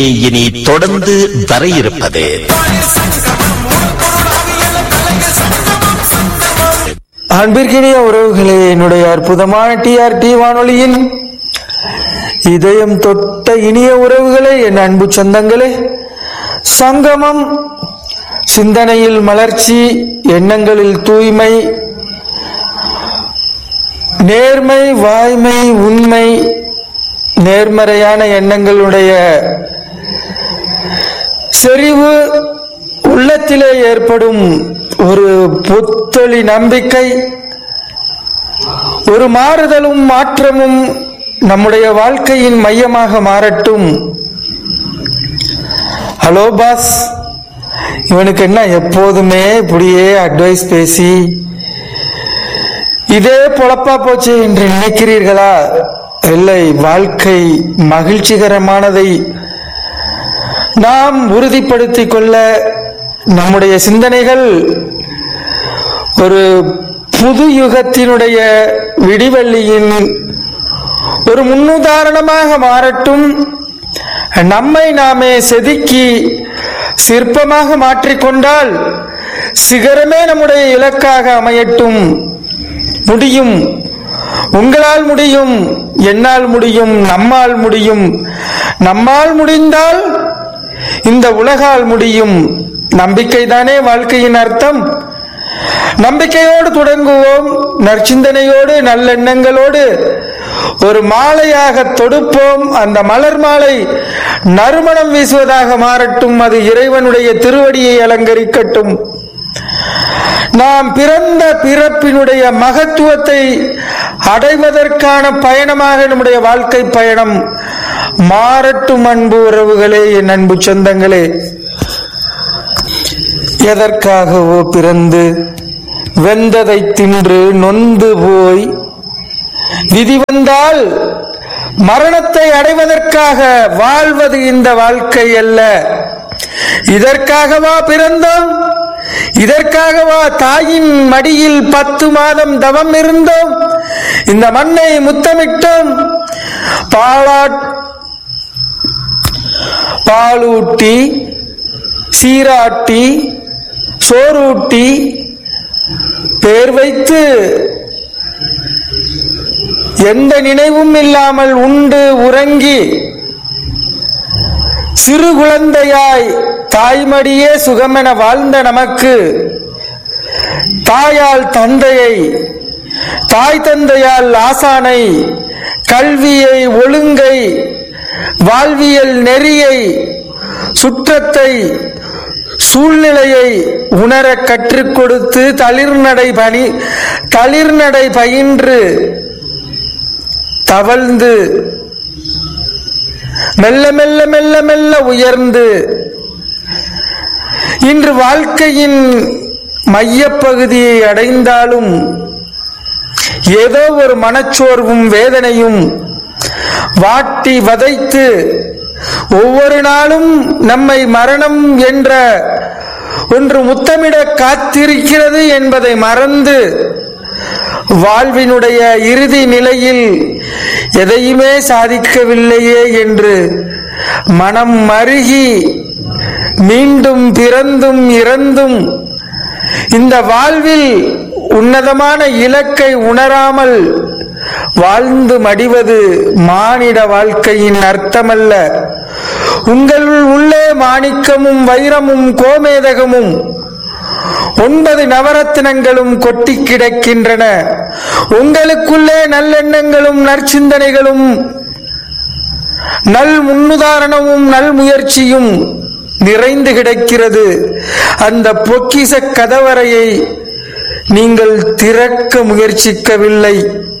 இனி தொடர்ந்து வர இருப்பது அன்பிற்கினிய உறவுகளே என்னுடைய அற்புதமான டிஆர்டி வானொலியின் இதயம் தொட்ட இனிய உறவுகளே என் அன்பு சொந்தங்களே சங்கமம் சிந்தனையில் மலர்ச்சி எண்ணங்களில் தூய்மை நேர்மை வாய்மை உண்மை நேர்மறையான எண்ணங்களுடைய செறிவு உள்ளத்திலே ஏற்படும் ஒரு புத்தொளி நம்பிக்கை ஒரு மாறுதலும் மாற்றமும் நம்முடைய வாழ்க்கையின் மையமாக மாறட்டும் ஹலோ பாஸ் இவனுக்கு என்ன எப்போதுமே இப்படியே அட்வைஸ் பேசி இதே பொழப்பா போச்சு என்று நினைக்கிறீர்களா இல்லை வாழ்க்கை மகிழ்ச்சிகரமானதை நாம் உறுதிப்படுத்திக் கொள்ள நம்முடைய சிந்தனைகள் ஒரு புது யுகத்தினுடைய விடிவெள்ளியின் ஒரு முன்னுதாரணமாக மாறட்டும் நம்மை நாமே செதுக்கி சிற்பமாக மாற்றிக்கொண்டால் சிகரமே நம்முடைய இலக்காக அமையட்டும் முடியும் உங்களால் முடியும் என்னால் முடியும் நம்மால் முடியும் நம்மால் முடிந்தால் இந்த உலகால் முடியும் நம்பிக்கை தானே வாழ்க்கையின் அர்த்தம் நம்பிக்கையோடு தொடங்குவோம் நற்சிந்தனையோடு நல்லெண்ணங்களோடு ஒரு மாலையாக தொடுப்போம் அந்த மலர் மாலை நறுமணம் வீசுவதாக மாறட்டும் அது இறைவனுடைய திருவடியை அலங்கரிக்கட்டும் நாம் பிறந்த பிறப்பினுடைய மகத்துவத்தை அடைவதற்கான பயணமாக நம்முடைய வாழ்க்கை பயணம் மாறட்டும் அன்பு உறவுகளே என் அன்பு சொந்தங்களே எதற்காகவோ பிறந்து வெந்ததை தின்று நொந்து போய் விதி வந்தால் மரணத்தை அடைவதற்காக வாழ்வது இந்த வாழ்க்கை அல்ல இதற்காகவா பிறந்தோம் இதற்காகவா தாயின் மடியில் பத்து மாதம் தவம் இருந்தோம் இந்த மண்ணை முத்தமிட்டோம் பாலா பாலூட்டி சீராட்டி சோறூட்டி பேர் வைத்து எந்த நினைவும் இல்லாமல் உண்டு உறங்கி சிறு குழந்தையாய் தாய்மடியே சுகமென வாழ்ந்த நமக்கு தாயால் தந்தையை தாய் தந்தையால் ஆசானை கல்வியை ஒழுங்கை வாழ்வியல் நெறியை சுற்றத்தை சூழ்நிலையை உணர கற்றுக் கொடுத்து தளிர்நடை பணி தளிர்நடை பயின்று தவழ்ந்து மெல்ல மெல்ல மெல்ல மெல்ல உயர்ந்து இன்று வாழ்க்கையின் மையப்பகுதியை அடைந்தாலும் ஏதோ ஒரு மனச்சோர்வும் வேதனையும் வாட்டி வதைத்து ஒவ்வொரு நாளும் நம்மை மரணம் என்ற ஒன்று முத்தமிட காத்திருக்கிறது என்பதை மறந்து வாழ்வினுடைய இறுதி நிலையில் எதையுமே சாதிக்கவில்லையே என்று மனம் மருகி மீண்டும் பிறந்தும் இறந்தும் இந்த வாழ்வில் உன்னதமான இலக்கை உணராமல் வாழ்ந்து மடிவது மானிட வாழ்க்கையின் அர்த்தமல்ல உங்கள் உள்ளே மாணிக்கமும் வைரமும் கோமேதகமும் ஒன்பது நவரத்தினங்களும் கொட்டி கிடக்கின்றன உங்களுக்குள்ளே நல்லெண்ணங்களும் நற்சிந்தனைகளும் நல் முன்னுதாரணமும் நல் முயற்சியும் நிறைந்து கிடக்கிறது அந்த பொக்கிச கதவரையை நீங்கள் திறக்க முயற்சிக்கவில்லை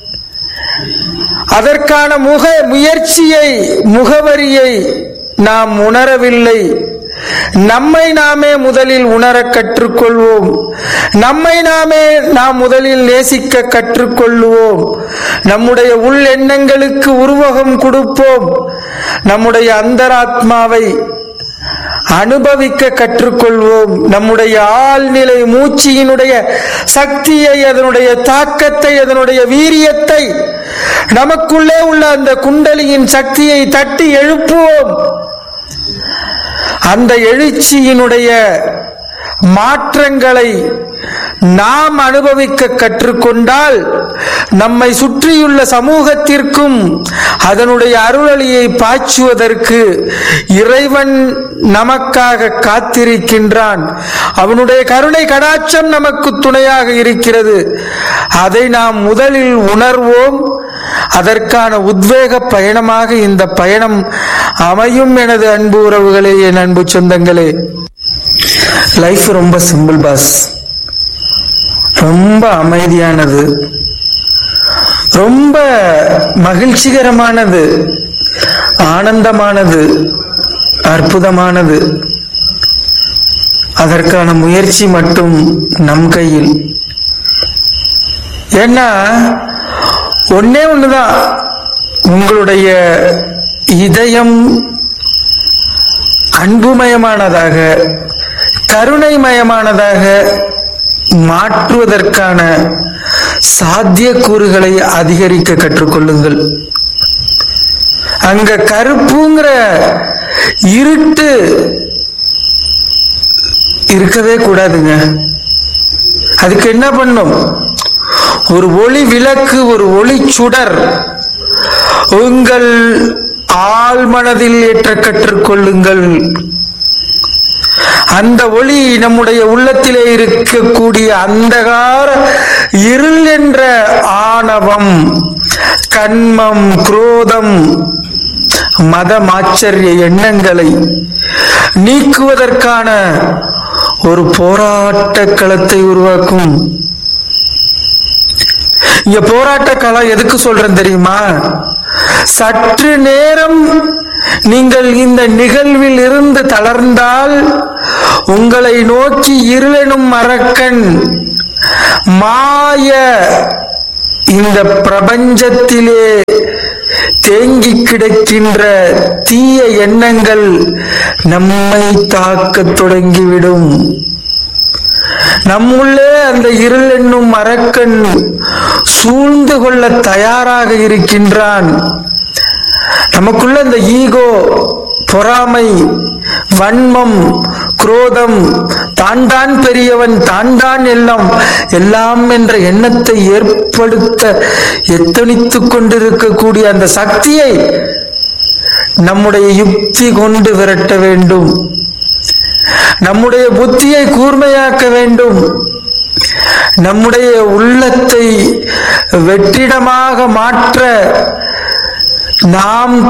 அதற்கான முக முயற்சியை முகவரியை நாம் உணரவில்லை நம்மை நாமே முதலில் உணர கற்றுக்கொள்வோம் நம்மை நாமே நாம் முதலில் நேசிக்க கற்றுக்கொள்வோம் நம்முடைய உள் எண்ணங்களுக்கு உருவகம் கொடுப்போம் நம்முடைய அந்தராத்மாவை அனுபவிக்க கற்றுக்கொள்வோம் நம்முடைய ஆழ்நிலை மூச்சியினுடைய சக்தியை அதனுடைய தாக்கத்தை அதனுடைய வீரியத்தை நமக்குள்ளே உள்ள அந்த குண்டலியின் சக்தியை தட்டி எழுப்புவோம் அந்த எழுச்சியினுடைய மாற்றங்களை நாம் அனுபவிக்க கற்றுக்கொண்டால் நம்மை சுற்றியுள்ள சமூகத்திற்கும் அதனுடைய அருளலியை பாய்ச்சுவதற்கு இறைவன் நமக்காக காத்திருக்கின்றான் அவனுடைய கருணை கடாட்சம் நமக்கு துணையாக இருக்கிறது அதை நாம் முதலில் உணர்வோம் அதற்கான உத்வேக பயணமாக இந்த பயணம் அமையும் எனது அன்பு உறவுகளே என் அன்பு சொந்தங்களே லைஃப் ரொம்ப சிம்பிள் பாஸ் ரொம்ப அமைதியானது ரொம்ப மகிழ்ச்சிகரமானது ஆனந்தமானது அற்புதமானது அதற்கான முயற்சி மட்டும் நம் கையில் ஏன்னா ஒன்னே ஒண்ணுதான் உங்களுடைய இதயம் அன்புமயமானதாக கருணைமயமானதாக மாற்றுவதற்கான சாத்தியக்கூறுகளை அதிகரிக்க கற்றுக்கொள்ளுங்கள் அங்க கருப்புங்கிற இருட்டு இருக்கவே கூடாதுங்க அதுக்கு என்ன பண்ணும் ஒரு ஒளி விளக்கு ஒரு ஒளி சுடர் உங்கள் ஆழ்மனதில் ஏற்ற கற்றுக்கொள்ளுங்கள் அந்த ஒளி நம்முடைய உள்ளத்திலே இருக்கக்கூடிய அந்தகார இருள் என்ற ஆணவம் கண்மம் குரோதம் மதமாச்சரிய எண்ணங்களை நீக்குவதற்கான ஒரு போராட்ட களத்தை உருவாக்கும் இங்க போராட்ட களம் எதுக்கு சொல்றேன் தெரியுமா சற்று நேரம் நீங்கள் இந்த நிகழ்வில் இருந்து தளர்ந்தால் உங்களை நோக்கி இருளெனும் மறக்கன் மாய இந்த பிரபஞ்சத்திலே தேங்கி கிடக்கின்ற தீய எண்ணங்கள் நம்மை தாக்கத் தொடங்கிவிடும் நம்முள்ளே அந்த இருள் என்னும் அரக்கன் சூழ்ந்து கொள்ள தயாராக இருக்கின்றான் நமக்குள்ள இந்த ஈகோ பொறாமை வன்மம் குரோதம் தான் தான் பெரியவன் தான் தான் எல்லாம் எல்லாம் என்ற எண்ணத்தை ஏற்படுத்த எத்தனித்துக் கொண்டிருக்கக்கூடிய அந்த சக்தியை நம்முடைய யுக்தி கொண்டு விரட்ட வேண்டும் நம்முடைய புத்தியை கூர்மையாக்க வேண்டும் நம்முடைய உள்ளத்தை வெற்றிடமாக மாற்ற நாம்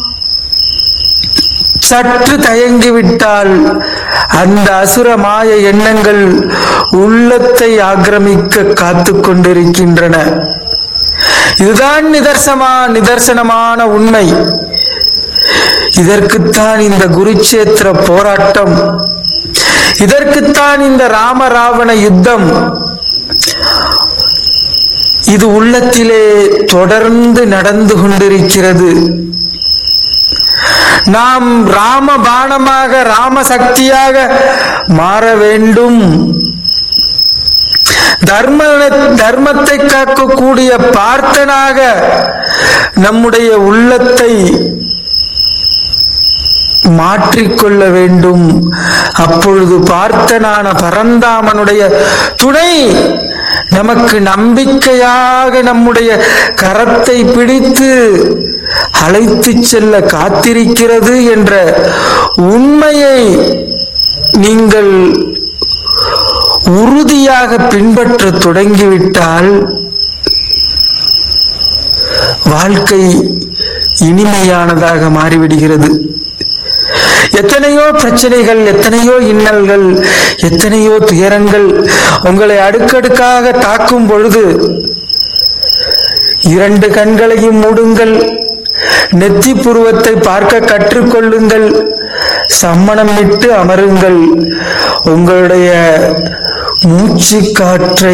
சற்று தயங்கிவிட்டால் அந்த அசுர மாய எண்ணங்கள் உள்ளத்தை ஆக்கிரமிக்க காத்து கொண்டிருக்கின்றன இதுதான் நிதர்சமா நிதர்சனமான உண்மை இதற்குத்தான் இந்த குருச்சேத்திர போராட்டம் இதற்குத்தான் இந்த ராம ராவண யுத்தம் இது உள்ளத்திலே தொடர்ந்து நடந்து கொண்டிருக்கிறது நாம் ராம பானமாக ராம சக்தியாக மாற வேண்டும் தர்ம தர்மத்தை காக்கக்கூடிய பார்த்தனாக நம்முடைய உள்ளத்தை மாற்றிக்கொள்ள வேண்டும் அப்பொழுது பார்த்தனான பரந்தாமனுடைய துணை நமக்கு நம்பிக்கையாக நம்முடைய கரத்தை பிடித்து அழைத்து செல்ல காத்திருக்கிறது என்ற உண்மையை நீங்கள் உறுதியாக பின்பற்ற தொடங்கிவிட்டால் வாழ்க்கை இனிமையானதாக மாறிவிடுகிறது எத்தனையோ பிரச்சனைகள் எத்தனையோ இன்னல்கள் எத்தனையோ துயரங்கள் உங்களை அடுக்கடுக்காக தாக்கும் பொழுது இரண்டு கண்களையும் மூடுங்கள் நெத்தி புருவத்தை பார்க்க கற்றுக்கொள்ளுங்கள் சம்மணம் விட்டு அமருங்கள் உங்களுடைய மூச்சு காற்றை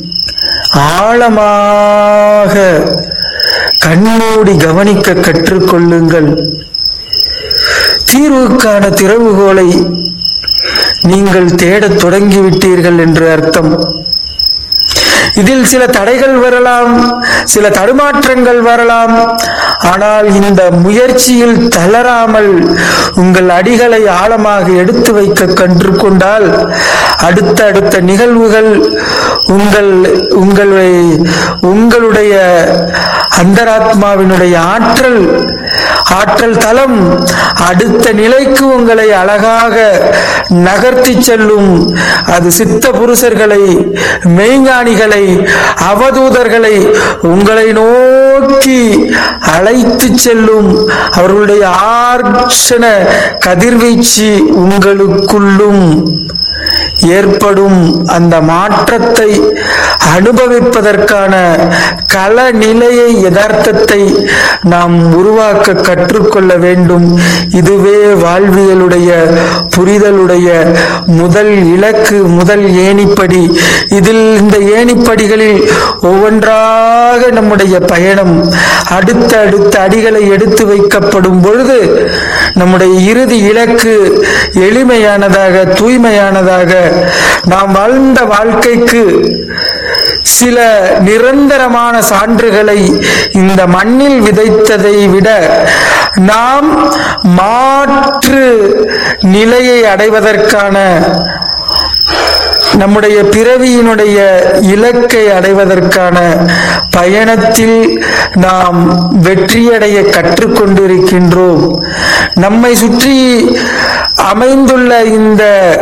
ஆழமாக கண்ணோடி கவனிக்க கற்றுக்கொள்ளுங்கள் தீர்வுக்கான திறவுகோலை நீங்கள் தேடத் தொடங்கிவிட்டீர்கள் என்று அர்த்தம் இதில் சில தடைகள் வரலாம் சில தடுமாற்றங்கள் வரலாம் ஆனால் இந்த முயற்சியில் தளராமல் உங்கள் அடிகளை ஆழமாக எடுத்து வைக்க கற்றுக்கொண்டால் அடுத்த அடுத்த நிகழ்வுகள் உங்கள் உங்களை உங்களுடைய அந்தராத்மாவினுடைய ஆற்றல் ஆற்றல் தளம் அடுத்த நிலைக்கு உங்களை அழகாக நகர்த்தி செல்லும் அது சித்த புருஷர்களை மெய்ஞானிகளை அவதூதர்களை உங்களை நோக்கி அழைத்து செல்லும் அவர்களுடைய ஆர்ஷன கதிர்வீச்சு உங்களுக்குள்ளும் ஏற்படும் அந்த மாற்றத்தை அனுபவிப்பதற்கான கள நிலையை யதார்த்தத்தை நாம் உருவாக்க கற்றுக்கொள்ள வேண்டும் இதுவே வாழ்வியலுடைய புரிதலுடைய முதல் இலக்கு முதல் ஏணிப்படி இதில் இந்த ஏணிப்படிகளில் ஒவ்வொன்றாக நம்முடைய பயணம் அடுத்த அடுத்த அடிகளை எடுத்து வைக்கப்படும் பொழுது நம்முடைய இறுதி இலக்கு எளிமையானதாக தூய்மையானதாக நாம் வாழ்ந்த வாழ்க்கைக்கு சில நிரந்தரமான சான்றுகளை இந்த மண்ணில் விதைத்ததை விட நாம் மாற்று நிலையை அடைவதற்கான நம்முடைய பிறவியினுடைய இலக்கை அடைவதற்கான பயணத்தில் நாம் வெற்றியடைய கற்றுக்கொண்டிருக்கின்றோம் நம்மை சுற்றி அமைந்துள்ள இந்த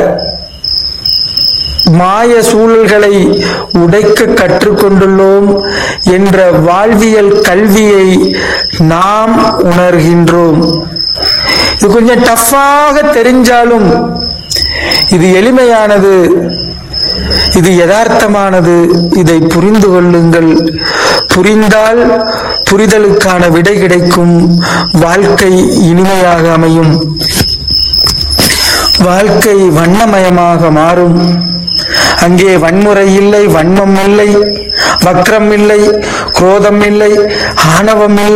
மாய சூழல்களை உடைக்க கற்றுக்கொண்டுள்ளோம் என்ற வாழ்வியல் கல்வியை நாம் உணர்கின்றோம் இது கொஞ்சம் டஃப்பாக தெரிஞ்சாலும் இது எளிமையானது இது யதார்த்தமானது இதை புரிந்து கொள்ளுங்கள் புரிந்தால் புரிதலுக்கான விடை கிடைக்கும் வாழ்க்கை இனிமையாக அமையும் வாழ்க்கை வண்ணமயமாக மாறும் அங்கே வன்முறை இல்லை வன்மம் இல்லை வக்ரம் இல்லை குரோதம் இல்லை ஆணவம் இல்லை